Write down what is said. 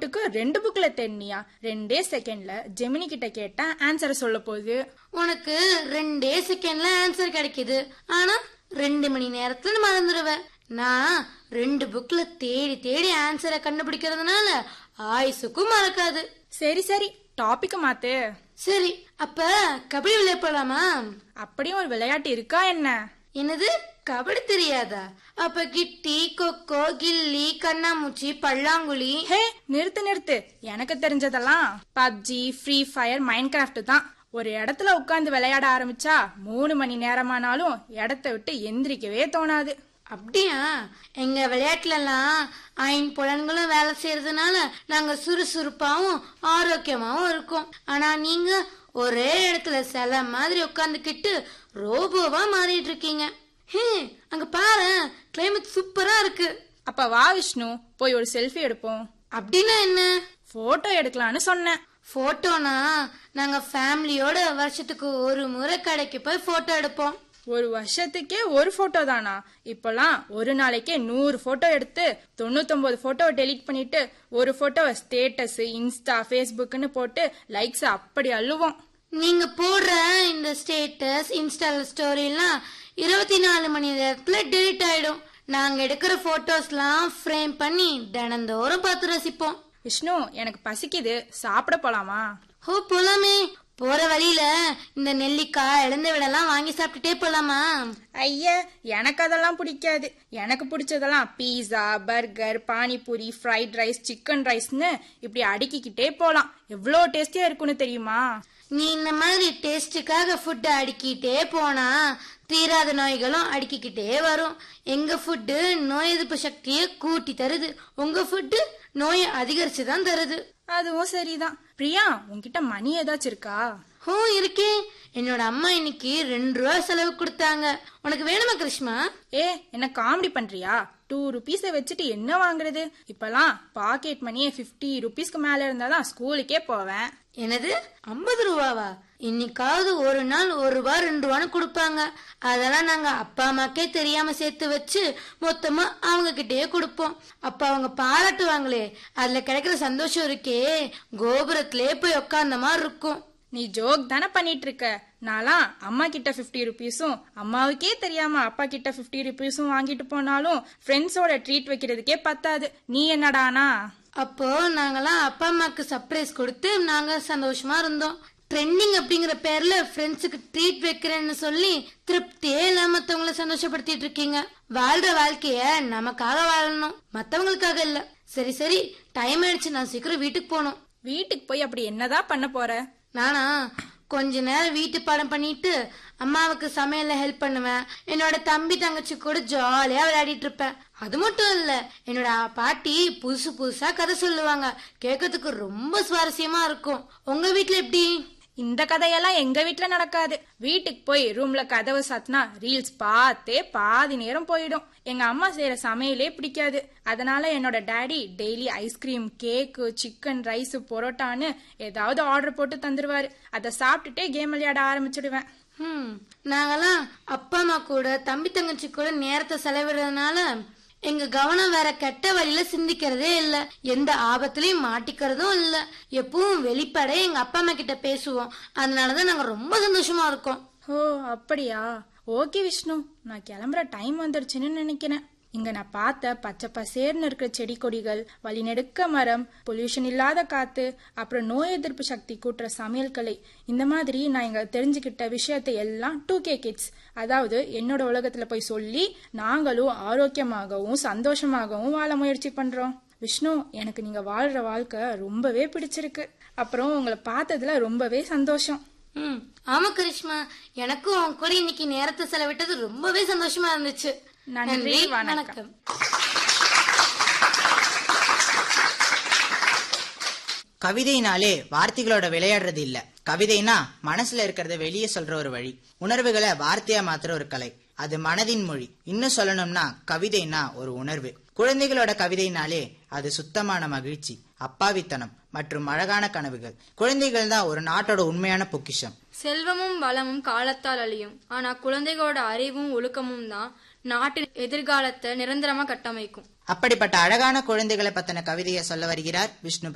டவுட்டுக்கு ரெண்டு புக்ல தேடினியா ரெண்டே செகண்ட்ல ஜெமினி கிட்ட கேட்டா ஆன்சரை சொல்ல போகுது உனக்கு ரெண்டே செகண்ட்ல ஆன்சர் கிடைக்குது ஆனா ரெண்டு மணி நேரத்துல மறந்துடுவ நான் ரெண்டு புக்ல தேடி தேடி ஆன்சரை கண்டுபிடிக்கிறதுனால ஆயுசுக்கும் மறக்காது சரி சரி டாபிக் மாத்து சரி அப்ப கபடி விளையாடலாமா அப்படியும் ஒரு விளையாட்டு இருக்கா என்ன என்னது கபடி தெரியாதா அப்ப கிட்டி கொக்கோ கில்லி கண்ணாமூச்சி பல்லாங்குழி ஹே நிறுத்து நிறுத்து எனக்கு தெரிஞ்சதெல்லாம் PUBG free fire Minecraft தான் ஒரு இடத்துல உட்கார்ந்து விளையாட ஆரம்பிச்சா மூணு மணி நேரமானாலும் இடத்த விட்டு எந்திரிக்கவே தோணாது அப்படியா எங்க விளையாட்டுல எல்லாம் ஐந்து புலன்களும் வேலை செய்யறதுனால நாங்க சுறுசுறுப்பாவும் ஆரோக்கியமாவும் இருக்கோம் ஆனா நீங்க ஒரே இடத்துல சில மாதிரி உட்காந்துக்கிட்டு ரோபோவா மாறிட்டு இருக்கீங்க ஹே அங்க பாரு கிளைமேட் சூப்பரா இருக்கு அப்ப வா விஷ்ணு போய் ஒரு செல்ஃபி எடுப்போம் அப்படின்னா என்ன போட்டோ எடுக்கலான்னு சொன்னேன் போட்டோனா நாங்க ஃபேமிலியோட வருஷத்துக்கு ஒரு முறை கடைக்கு போய் போட்டோ எடுப்போம் ஒரு வருஷத்துக்கே ஒரு போட்டோ தானா இப்பெல்லாம் ஒரு நாளைக்கே நூறு போட்டோ எடுத்து தொண்ணூத்தொன்பது போட்டோவை டெலீட் பண்ணிட்டு ஒரு போட்டோவை ஸ்டேட்டஸ் இன்ஸ்டா ஃபேஸ்புக்னு போட்டு லைக்ஸ் அப்படி அள்ளுவோம் நீங்க போடுற இந்த ஸ்டேட்டஸ் இன்ஸ்டா ஸ்டோரி எல்லாம் இருபத்தி நாலு மணி நேரத்துல டெலிட் ஆயிடும் நாங்க எடுக்கிற போட்டோஸ்லாம் ஃப்ரேம் பண்ணி தினந்தோறும் பார்த்து ரசிப்போம் விஷ்ணு எனக்கு பசிக்குது சாப்பிட போலாமா ஓ போலாமே போற வழியில இந்த நெல்லிக்காய் இழந்த விடலாம் வாங்கி சாப்பிட்டுட்டே போலாமா ஐயா எனக்கு அதெல்லாம் பிடிக்காது எனக்கு பிடிச்சதெல்லாம் pizza burger panipuri fried rice chicken ரைஸ்னு இப்படி அடுக்கிக்கிட்டே போலாம் எவ்வளோ டேஸ்டியா இருக்குன்னு தெரியுமா நீ இந்த மாதிரி டேஸ்டுக்காக ஃபுட்டை அடுக்கிட்டே போனா தீராத நோய்களும் அடுக்கிக்கிட்டே வரும் எங்க ஃபுட்டு நோய் எதிர்ப்பு சக்தியை கூட்டி தருது உங்க ஃபுட்டு நோயை அதிகரிச்சு தான் தருது அதுவும் சரிதான் பிரியா உன்கிட்ட மணி ஏதாச்சும் இருக்கா ஹோ இருக்கே என்னோட அம்மா இன்னைக்கு ரெண்டு ரூபா செலவு கொடுத்தாங்க உனக்கு வேணுமா கிருஷ்மா ஏ என்ன காமெடி பண்றியா டூ ருபீஸை வச்சுட்டு என்ன வாங்குறது இப்பெல்லாம் பாக்கெட் மணியே ஃபிஃப்டி ருபீஸ்க்கு மேல இருந்தாதான் ஸ்கூலுக்கே போவேன் என்னது ஐம்பது ரூபாவா இன்னைக்காவது ஒரு நாள் ஒரு ரூபா ரெண்டு ரூபான்னு கொடுப்பாங்க அதெல்லாம் நாங்க அப்பா அம்மாக்கே தெரியாம சேர்த்து வச்சு மொத்தமா அவங்க கிட்டயே கொடுப்போம் அப்ப அவங்க பாராட்டுவாங்களே அதுல கிடைக்கிற சந்தோஷம் இருக்கே கோபுரத்திலே போய் உக்காந்த மாதிரி இருக்கும் நீ ஜோக் தானே பண்ணிட்டு இருக்க நான்லாம் அம்மா கிட்ட ஃபிஃப்டி ருபீஸும் அம்மாவுக்கே தெரியாம அப்பா கிட்ட ஃபிஃப்டி ருபீஸும் வாங்கிட்டு போனாலும் ஃப்ரெண்ட்ஸோட ட்ரீட் வைக்கிறதுக்கே பத்தாது நீ என்னடானா அப்போ நாங்கெல்லாம் அப்பா அம்மாக்கு சர்ப்ரைஸ் கொடுத்து நாங்க சந்தோஷமா இருந்தோம் ட்ரெண்டிங் அப்படிங்கிற பேர்ல ஃப்ரெண்ட்ஸுக்கு ட்ரீட் வைக்கிறேன்னு சொல்லி திருப்தியே இல்லாம மத்தவங்கள சந்தோஷப்படுத்திட்டு இருக்கீங்க வாழ்ற வாழ்க்கைய நமக்காக வாழணும் மத்தவங்களுக்காக இல்ல சரி சரி டைம் ஆயிடுச்சு நான் சீக்கிரம் வீட்டுக்கு போகணும் வீட்டுக்கு போய் அப்படி என்னதான் பண்ண போற நானா கொஞ்ச நேரம் வீட்டு பாடம் பண்ணிட்டு அம்மாவுக்கு சமையல்ல ஹெல்ப் பண்ணுவேன் என்னோட தம்பி தங்கச்சி கூட ஜாலியா விளையாடிட்டு இருப்பேன் அது மட்டும் இல்ல என்னோட பாட்டி புதுசு புதுசா கதை சொல்லுவாங்க கேட்கறதுக்கு ரொம்ப சுவாரஸ்யமா இருக்கும் உங்க வீட்ல எப்படி இந்த கதையெல்லாம் எங்க வீட்ல நடக்காது வீட்டுக்கு போய் ரூம்ல கதவை சாத்தினா ரீல்ஸ் பார்த்தே பாதி நேரம் போயிடும் எங்க அம்மா செய்யற சமையலே பிடிக்காது அதனால என்னோட daddy daily ice cream cake chicken rice பொரோட்டான்னு ஏதாவது ஆர்டர் போட்டு தந்துருவாரு அதை சாப்பிட்டுட்டே கேம் விளையாட ஆரம்பிச்சிடுவேன் ஹம் நாங்கெல்லாம் அப்பா அம்மா கூட தம்பி தங்கச்சி கூட நேரத்தை செலவிடுறதுனால எங்க கவனம் வேற கெட்ட வழியில சிந்திக்கிறதே இல்ல எந்த ஆபத்துலயும் மாட்டிக்கிறதும் இல்ல எப்பவும் வெளிப்பட எங்க அப்பா அம்மா கிட்ட பேசுவோம் அதனாலதான் நாங்க ரொம்ப சந்தோஷமா இருக்கோம் ஓ அப்படியா ஓகே விஷ்ணு நான் கிளம்புற டைம் வந்துடுச்சுன்னு நினைக்கிறேன் இங்க நான் பார்த்த பச்சை பசேர்னு இருக்கிற செடி கொடிகள் வழிநெடுக்க மரம் பொல்யூஷன் இல்லாத காத்து அப்புறம் நோய் எதிர்ப்பு சக்தி கூட்டுற சமையல் கலை இந்த மாதிரி நான் இங்க தெரிஞ்சுக்கிட்ட விஷயத்தை எல்லாம் டூ கே கிட்ஸ் அதாவது என்னோட உலகத்துல போய் சொல்லி நாங்களும் ஆரோக்கியமாகவும் சந்தோஷமாகவும் வாழ முயற்சி பண்றோம் விஷ்ணு எனக்கு நீங்க வாழ்ற வாழ்க்கை ரொம்பவே பிடிச்சிருக்கு அப்புறம் உங்களை பார்த்ததுல ரொம்பவே சந்தோஷம் ம் ஆமா கரிஷ்மா எனக்கும் உன் கூட இன்னைக்கு நேரத்தை செலவிட்டது ரொம்பவே சந்தோஷமா இருந்துச்சு நன்றி, வணக்கம். கவிதைனாலே வார்த்தைகளோட விளையாடுறது இல்ல கவிதைனா மனசுல இருக்கிறத வெளியே சொல்ற ஒரு வழி உணர்வுகளை வார்த்தையா மாத்துற ஒரு கலை அது மனதின் மொழி இன்னும் சொல்லணும்னா கவிதைனா ஒரு உணர்வு குழந்தைகளோட கவிதைனாலே அது சுத்தமான மகிழ்ச்சி அப்பாவித்தனம் மற்றும் அழகான கனவுகள் குழந்தைகள் தான் ஒரு நாட்டோட உண்மையான பொக்கிஷம் செல்வமும் வளமும் காலத்தால் அழியும் ஆனா குழந்தைகளோட அறிவும் ஒழுக்கமும் தான் நாட்டின் எதிர்காலத்தை நிரந்தரமா கட்டமைக்கும் அப்படிப்பட்ட அழகான குழந்தைகளை பத்தின கவிதையை சொல்ல வருகிறார் விஷ்ணு